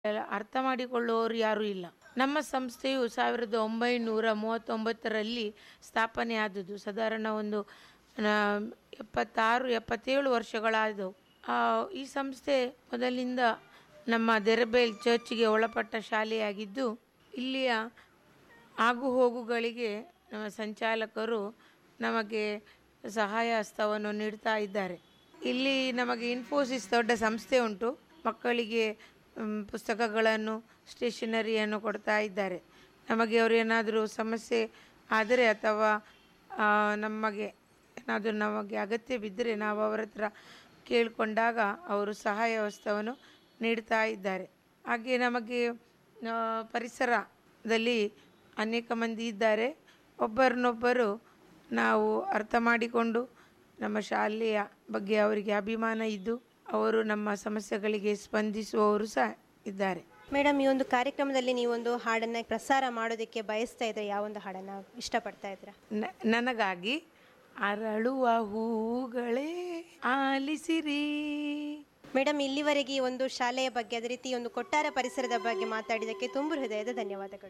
ಎಲ್ಲ ಅರ್ಥ ಮಾಡಿಕೊಳ್ಳುವವರು ಯಾರೂ ಇಲ್ಲ ನಮ್ಮ ಸಂಸ್ಥೆಯು ಸಾವಿರದ ಒಂಬೈನೂರ ಮೂವತ್ತೊಂಬತ್ತರಲ್ಲಿ ಸ್ಥಾಪನೆಯಾದದ್ದು ಸಾಧಾರಣ ಒಂದು ಆ, ಎಪ್ಪತ್ತಾರು ಎಪ್ಪತ್ತೇಳು ವರ್ಷಗಳಾದವು ಆ, ಈ ಸಂಸ್ಥೆ ಮೊದಲಿಂದ ನಮ್ಮ ದೆರಬೇಲ್ ಚರ್ಚ್ಗೆ ಒಳಪಟ್ಟ ಶಾಲೆಯಾಗಿದ್ದು ಇಲ್ಲಿಯ ಆಗು ಹೋಗುಗಳಿಗೆ ನಮ್ಮ ಸಂಚಾಲಕರು ನಮಗೆ ಸಹಾಯ ಹಸ್ತವನ್ನು ನೀಡ್ತಾ ಇದ್ದಾರೆ ಇಲ್ಲಿ ನಮಗೆ ಇನ್ಫೋಸಿಸ್ ದೊಡ್ಡ ಸಂಸ್ಥೆ ಉಂಟು ಮಕ್ಕಳಿಗೆ ಮ್, ಪುಸ್ತಕಗಳನ್ನು ಸ್ಟೇಷನರಿಯನ್ನು ಕೊಡ್ತಾ ಇದ್ದಾರೆ ನಮಗೆ ಅವರು ಏನಾದರೂ ಸಮಸ್ಯೆ ಆದರೆ ಅಥವಾ ಆ, ನಮಗೆ ಏನಾದರೂ ನಮಗೆ ಅಗತ್ಯ ಬಿದ್ದರೆ ನಾವು ಅವರ ಹತ್ರ ಕೇಳಿಕೊಂಡಾಗ ಅವರು ಸಹಾಯ ಹಸ್ತವನ್ನು ನೀಡ್ತಾ ಇದ್ದಾರೆ ಹಾಗೆ ನಮಗೆ ಆ, ಪರಿಸರದಲ್ಲಿ ಅನೇಕ ಮಂದಿ ಇದ್ದಾರೆ ಒಬ್ಬರನ್ನೊಬ್ಬರು ನಾವು ಅರ್ಥ ಮಾಡಿಕೊಂಡು ನಮ್ಮ ಶಾಲೆಯ ಬಗ್ಗೆ ಅವರಿಗೆ ಅಭಿಮಾನ ಇದ್ದು ಅವರು ನಮ್ಮ ಸಮಸ್ಯೆಗಳಿಗೆ ಸ್ಪಂದಿಸುವವರು ಸಹ ಇದ್ದಾರೆ ಮೇಡಮ್ ಈ ಒಂದು ಕಾರ್ಯಕ್ರಮದಲ್ಲಿ ನೀವೊಂದು ಹಾಡನ್ನು ಪ್ರಸಾರ ಮಾಡೋದಕ್ಕೆ ಬಯಸ್ತಾ ಇದ್ರೆ ಯಾವೊಂದು ಹಾಡನ್ನು ಇಷ್ಟಪಡ್ತಾ ಇದ್ದೀರಾ ನ- ನನಗಾಗಿ ಅರಳುವ ಹೂಗಳೇ ಆಲಿಸಿರಿ ಮೇಡಮ್ ಇಲ್ಲಿವರೆಗೆ ಈ ಒಂದು ಶಾಲೆಯ ಬಗ್ಗೆ ಅದೇ ರೀತಿ ಈ ಒಂದು ಕೊಟ್ಟಾರ ಪರಿಸರದ ಬಗ್ಗೆ ಮಾತಾಡಿದ್ದಕ್ಕೆ ತುಂಬ ಹೃದಯದ ಧನ್ಯವಾದಗಳು